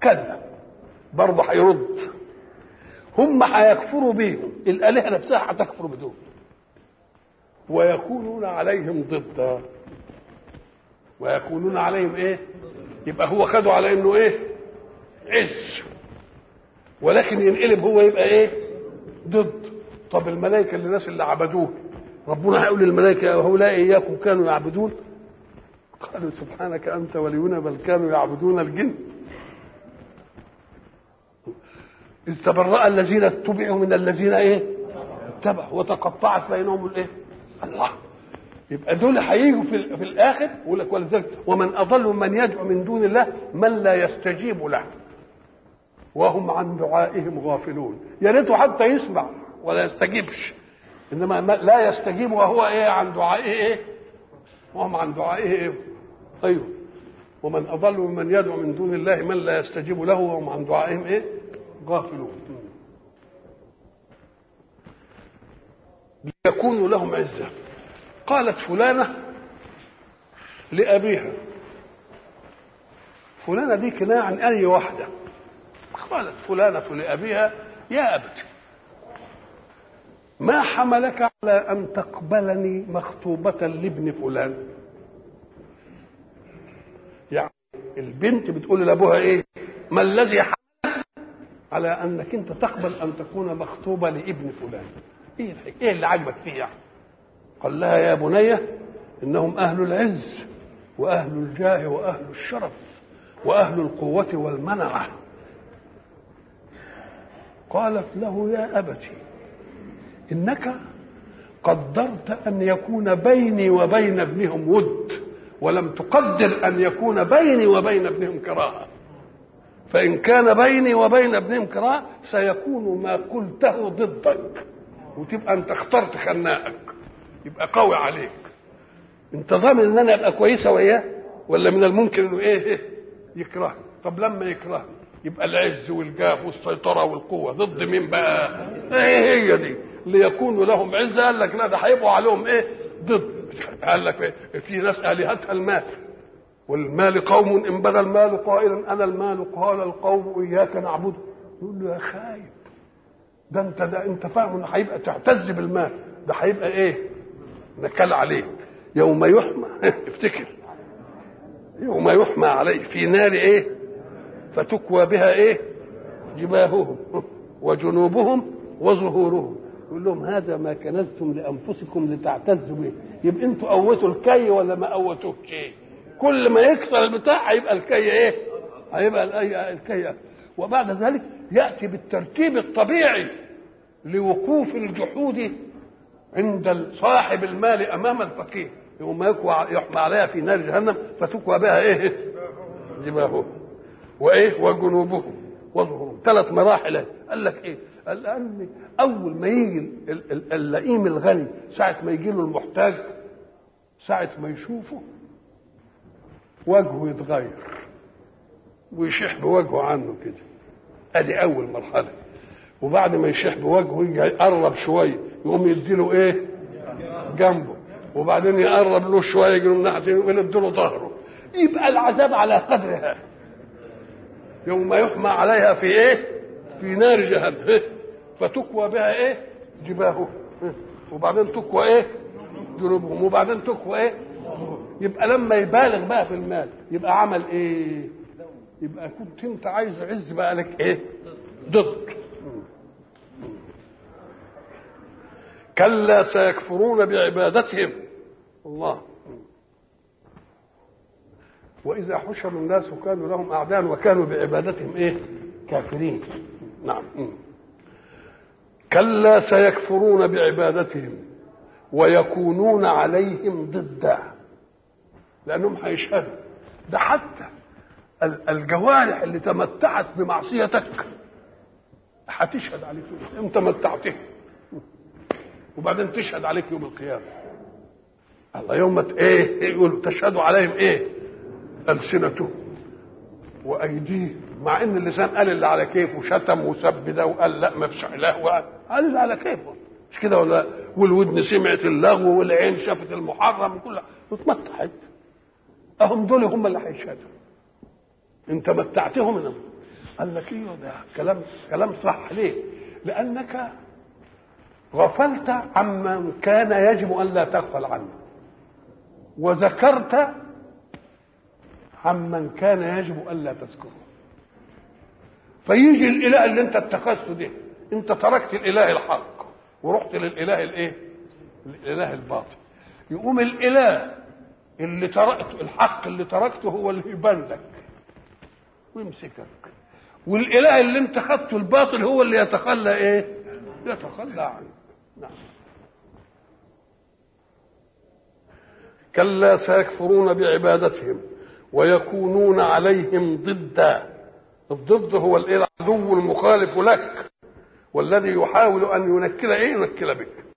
كلا برضه هيرد هم هيكفروا بيهم الالهه نفسها هتكفر بدول ويكونون عليهم ضدا ويكونون عليهم ايه يبقى هو خدوا على انه ايه عز ولكن ينقلب هو يبقى ايه ضد طب الملائكه اللي الناس اللي عبدوه ربنا هيقول للملائكه هؤلاء اياكم كانوا يعبدون قالوا سبحانك انت ولينا بل كانوا يعبدون الجن إذ تبرأ الذين اتبعوا من الذين ايه اتبعوا وتقطعت بينهم الايه الله يبقى دول هيجوا في, في الاخر يقول لك ولذلك ومن اضل من يدعو من دون الله من لا يستجيب له وهم عن دعائهم غافلون يا ريته حتى يسمع ولا يستجيبش انما لا يستجيب وهو ايه عن دعائه ايه وهم عن دعائه ايه ايوه ومن اضل ممن يدعو من دون الله من لا يستجيب له وهم عن دعائهم ايه غافلون ليكونوا لهم عزه قالت فلانه لابيها فلانه دي كنايه عن اي واحده قالت فلانه لابيها يا ابت ما حملك على ان تقبلني مخطوبه لابن فلان يعني البنت بتقول لابوها ايه ما الذي حملك على انك انت تقبل ان تكون مخطوبه لابن فلان ايه الحكايه ايه اللي عاجبك فيه يعني قال لها يا بني انهم اهل العز واهل الجاه واهل الشرف واهل القوه والمنعه قالت له يا ابتي انك قدرت ان يكون بيني وبين ابنهم ود ولم تقدر ان يكون بيني وبين ابنهم كراهه فان كان بيني وبين ابنهم كراهه سيكون ما قلته ضدك وتبقى انت اخترت خناقك يبقى قوي عليك انت ضامن ان انا ابقى كويسه وياه ولا من الممكن انه ايه, إيه يكرهني طب لما يكرهني يبقى العز والجاه والسيطره والقوه ضد مين بقى ايه هي دي ليكونوا لهم عزه قال لك لا ده هيبقوا عليهم ايه ضد قال لك إيه؟ في ناس الهتها المال والمال قوم ان بدا المال قائلا انا المال قال القوم اياك نعبد يقول له يا خايب ده انت ده انت فاهم انه هيبقى تعتز بالمال ده هيبقى ايه نكال عليه يوم يحمى افتكر يوم يحمى عليه في نار ايه فتكوى بها ايه جباههم وجنوبهم وظهورهم يقول لهم هذا ما كنزتم لانفسكم لتعتزوا به يبقى انتوا قوتوا الكي ولا ما قوتوش شيء كل ما يكسر البتاع هيبقى الكي ايه هيبقى الكي وبعد ذلك ياتي بالترتيب الطبيعي لوقوف الجحود عند صاحب المال امام الفقير يوم يكوى يحمى عليها في نار جهنم فتكوى بها ايه جباههم وايه وجنوبهم وظهورهم ثلاث مراحل قال لك ايه قال لان اول ما يجي اللئيم الغني ساعه ما يجي له المحتاج ساعه ما يشوفه وجهه يتغير ويشح بوجهه عنه كده ادي اول مرحله وبعد ما يشح بوجهه يقرب شويه يقوم يديله ايه جنبه وبعدين يقرب له شويه يجي من ناحيه ويديله ظهره يبقى العذاب على قدرها يوم يحمى عليها في ايه في نار جهنم فتكوى بها ايه جباهه وبعدين تكوى ايه جنوبهم وبعدين تكوى ايه يبقى لما يبالغ بقى في المال يبقى عمل ايه يبقى كنت انت عايز عز بقى لك ايه ضد كلا سيكفرون بعبادتهم الله واذا حشر الناس كانوا لهم اعداء وكانوا بعبادتهم ايه كافرين نعم كلا سيكفرون بعبادتهم ويكونون عليهم ضدا لانهم هيشهدوا ده حتى الجوارح اللي تمتعت بمعصيتك هتشهد عليك انت متعتها وبعدين تشهد عليك يوم القيامه الله يوم ايه يقولوا تشهدوا عليهم ايه السنتهم وايديهم مع ان اللسان قال اللي على كيفه شتم وسب ده وقال لا ما فيش اله قال اللي على كيفه مش كده ولا والودن سمعت اللغو والعين شافت المحرم وكل واتمتعت اهم دول هم اللي هيشهدوا انت متعتهم انهم قال لك ايوه ده كلام كلام صح ليه؟ لانك غفلت عمن كان يجب ان لا تغفل عنه وذكرت عمن كان يجب ان لا تذكره فيجي الاله اللي انت اتخذته ده انت تركت الاله الحق ورحت للاله الايه الاله الباطل يقوم الاله اللي تركته الحق اللي تركته هو اللي يبان لك ويمسكك والاله اللي انت خدته الباطل هو اللي يتخلى ايه يتخلى عنه نعم كلا سيكفرون بعبادتهم ويكونون عليهم ضدا الضد هو الايه العدو المخالف لك والذي يحاول ان ينكل ايه ينكل بك